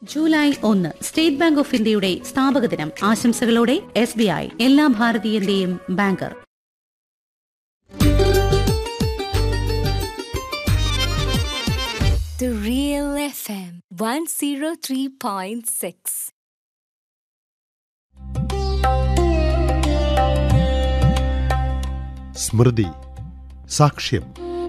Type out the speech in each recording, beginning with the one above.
July ഒന്ന് state bank of ഇന്ത്യയുടെ സ്ഥാപക ദിനം ആശംസകളോടെ എസ് ബി ഐ എല്ലാ ഭാരതീയന്റെയും ബാങ്കർ The Real FM 103.6. സ്മൃതി സാക്ഷ്യം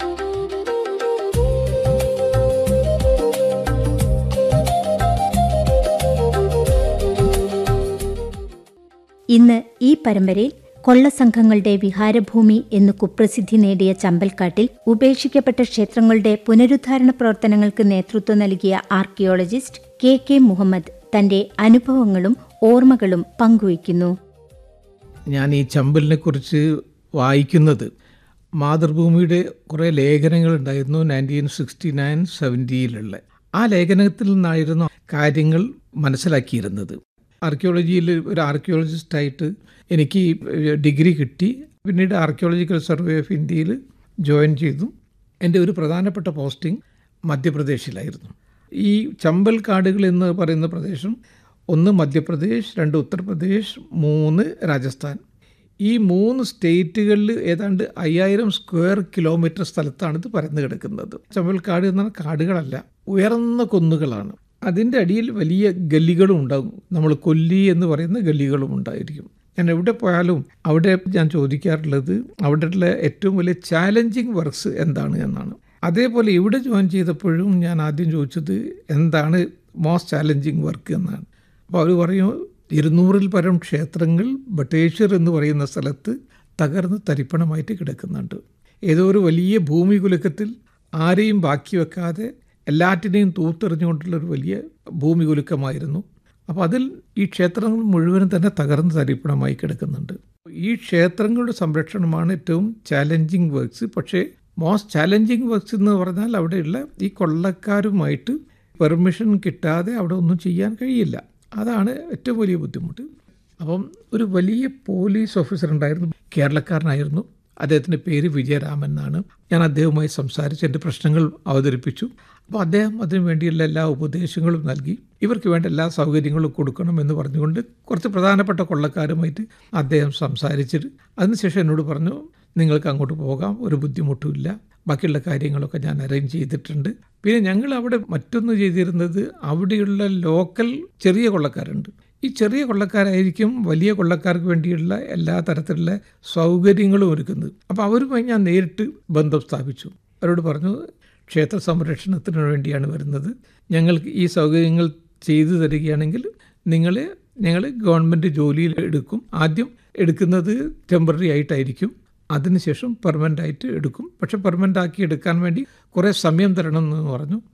ഇന്ന് ഈ പരമ്പരയിൽ കൊള്ളസംഘങ്ങളുടെ വിഹാരഭൂമി എന്ന് കുപ്രസിദ്ധി നേടിയ ചമ്പൽക്കാട്ടിൽ ഉപേക്ഷിക്കപ്പെട്ട ക്ഷേത്രങ്ങളുടെ പുനരുദ്ധാരണ പ്രവർത്തനങ്ങൾക്ക് നേതൃത്വം നൽകിയ ആർക്കിയോളജിസ്റ്റ് കെ കെ മുഹമ്മദ് തന്റെ അനുഭവങ്ങളും ഓർമ്മകളും പങ്കുവയ്ക്കുന്നു ഞാൻ ഈ ചമ്പലിനെ കുറിച്ച് വായിക്കുന്നത് മാതൃഭൂമിയുടെ കുറേ ലേഖനങ്ങളുണ്ടായിരുന്നു നയൻറ്റീൻ സിക്സ്റ്റി നയൻ സെവൻറ്റിയിലുള്ള ആ ലേഖനത്തിൽ നിന്നായിരുന്നു കാര്യങ്ങൾ മനസ്സിലാക്കിയിരുന്നത് ആർക്കിയോളജിയിൽ ഒരു ആർക്കിയോളജിസ്റ്റായിട്ട് എനിക്ക് ഡിഗ്രി കിട്ടി പിന്നീട് ആർക്കിയോളജിക്കൽ സർവേ ഓഫ് ഇന്ത്യയിൽ ജോയിൻ ചെയ്തു എൻ്റെ ഒരു പ്രധാനപ്പെട്ട പോസ്റ്റിംഗ് മധ്യപ്രദേശിലായിരുന്നു ഈ ചമ്പൽ കാടുകൾ എന്ന് പറയുന്ന പ്രദേശം ഒന്ന് മധ്യപ്രദേശ് രണ്ട് ഉത്തർപ്രദേശ് മൂന്ന് രാജസ്ഥാൻ ഈ മൂന്ന് സ്റ്റേറ്റുകളിൽ ഏതാണ്ട് അയ്യായിരം സ്ക്വയർ കിലോമീറ്റർ സ്ഥലത്താണ് ഇത് പരന്നു കിടക്കുന്നത് ചമ്പൽക്കാട് എന്ന കാടുകളല്ല ഉയർന്ന കുന്നുകളാണ് അതിൻ്റെ അടിയിൽ വലിയ ഗല്ലികളും ഉണ്ടാകും നമ്മൾ കൊല്ലി എന്ന് പറയുന്ന ഗല്ലികളും ഉണ്ടായിരിക്കും ഞാൻ എവിടെ പോയാലും അവിടെ ഞാൻ ചോദിക്കാറുള്ളത് അവിടെയുള്ള ഏറ്റവും വലിയ ചാലഞ്ചിങ് വർക്ക്സ് എന്താണ് എന്നാണ് അതേപോലെ ഇവിടെ ജോയിൻ ചെയ്തപ്പോഴും ഞാൻ ആദ്യം ചോദിച്ചത് എന്താണ് മോസ്റ്റ് ചാലഞ്ചിങ് വർക്ക് എന്നാണ് അപ്പോൾ അവർ പറയും ഇരുന്നൂറിൽ പരം ക്ഷേത്രങ്ങൾ ബട്ടേശ്വർ എന്ന് പറയുന്ന സ്ഥലത്ത് തകർന്ന് തരിപ്പണമായിട്ട് കിടക്കുന്നുണ്ട് ഏതോ ഒരു വലിയ ഭൂമി കുലുക്കത്തിൽ ആരെയും ബാക്കി വെക്കാതെ എല്ലാറ്റിനെയും തൂത്തെറിഞ്ഞുകൊണ്ടുള്ള ഒരു വലിയ ഭൂമി കുലുക്കമായിരുന്നു അപ്പോൾ അതിൽ ഈ ക്ഷേത്രങ്ങൾ മുഴുവനും തന്നെ തകർന്ന് തരിപ്പണമായി കിടക്കുന്നുണ്ട് ഈ ക്ഷേത്രങ്ങളുടെ സംരക്ഷണമാണ് ഏറ്റവും ചാലഞ്ചിങ് വർക്ക്സ് പക്ഷേ മോസ്റ്റ് ചാലഞ്ചിങ് വർക്ക്സ് എന്ന് പറഞ്ഞാൽ അവിടെയുള്ള ഈ കൊള്ളക്കാരുമായിട്ട് പെർമിഷൻ കിട്ടാതെ അവിടെ ഒന്നും ചെയ്യാൻ കഴിയില്ല അതാണ് ഏറ്റവും വലിയ ബുദ്ധിമുട്ട് അപ്പം ഒരു വലിയ പോലീസ് ഓഫീസർ ഉണ്ടായിരുന്നു കേരളക്കാരനായിരുന്നു അദ്ദേഹത്തിൻ്റെ പേര് വിജയരാമൻ എന്നാണ് ഞാൻ അദ്ദേഹവുമായി സംസാരിച്ച് എൻ്റെ പ്രശ്നങ്ങൾ അവതരിപ്പിച്ചു അപ്പോൾ അദ്ദേഹം അതിനു വേണ്ടിയുള്ള എല്ലാ ഉപദേശങ്ങളും നൽകി ഇവർക്ക് വേണ്ട എല്ലാ സൗകര്യങ്ങളും കൊടുക്കണം എന്ന് പറഞ്ഞുകൊണ്ട് കുറച്ച് പ്രധാനപ്പെട്ട കൊള്ളക്കാരുമായിട്ട് അദ്ദേഹം സംസാരിച്ചിട്ട് അതിനുശേഷം എന്നോട് പറഞ്ഞു നിങ്ങൾക്ക് അങ്ങോട്ട് പോകാം ഒരു ബുദ്ധിമുട്ടുമില്ല ബാക്കിയുള്ള കാര്യങ്ങളൊക്കെ ഞാൻ അറേഞ്ച് ചെയ്തിട്ടുണ്ട് പിന്നെ ഞങ്ങൾ അവിടെ മറ്റൊന്ന് ചെയ്തിരുന്നത് അവിടെയുള്ള ലോക്കൽ ചെറിയ കൊള്ളക്കാരുണ്ട് ഈ ചെറിയ കൊള്ളക്കാരായിരിക്കും വലിയ കൊള്ളക്കാർക്ക് വേണ്ടിയുള്ള എല്ലാ തരത്തിലുള്ള സൗകര്യങ്ങളും ഒരുക്കുന്നത് അപ്പോൾ അവരുമായി ഞാൻ നേരിട്ട് ബന്ധം സ്ഥാപിച്ചു അവരോട് പറഞ്ഞു ക്ഷേത്ര സംരക്ഷണത്തിന് വേണ്ടിയാണ് വരുന്നത് ഞങ്ങൾക്ക് ഈ സൗകര്യങ്ങൾ ചെയ്തു തരികയാണെങ്കിൽ നിങ്ങളെ ഞങ്ങൾ ഗവൺമെൻറ് ജോലിയിൽ എടുക്കും ആദ്യം എടുക്കുന്നത് ടെമ്പററി ആയിട്ടായിരിക്കും അതിനുശേഷം പെർമനൻ്റ് ആയിട്ട് എടുക്കും പക്ഷെ പെർമനൻ്റ് ആക്കി എടുക്കാൻ വേണ്ടി കുറേ സമയം തരണം എന്ന് പറഞ്ഞു